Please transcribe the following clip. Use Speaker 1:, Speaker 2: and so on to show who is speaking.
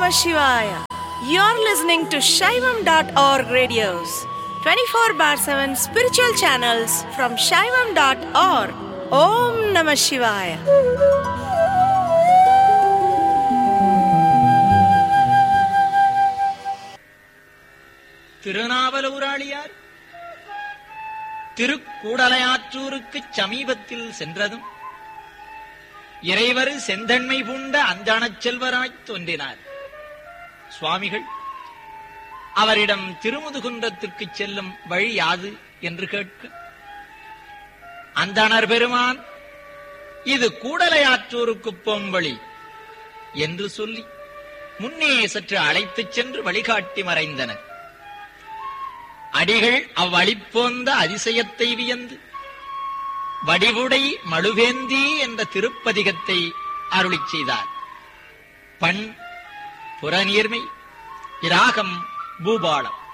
Speaker 1: Namah Shivaya. You're listening to Shaivam.org radios, 24 bar 7 spiritual channels from Shaivam.org. Om Namah Shivaya.
Speaker 2: திருநாவலூராளியார் திருக்கூடலையாற்றூருக்குச் சமீபத்தில் சென்றதும் இறைவர் செந்தன்மை பூண்ட அந்தாணச் செல்வராய்த் தோன்றினார் சுவாமிகள் அவரிடம் திருமுதுகுன்றத்திற்குச் செல்லும் வழி யாது என்று கேட்க அந்தணர் பெருமான் இது கூடலையாற்றூருக்குப் போம் வழி என்று சொல்லி முன்னே சற்று அழைத்துச் சென்று வழிகாட்டி மறைந்தனர் அடிகள் அவ்வழிப்போந்த அதிசயத்தை வியந்து வடிவுடை மழுவேந்தி என்ற திருப்பதிகத்தை அருளிச் செய்தார் பண் புறநீர்மை இராகம் பூபாலம்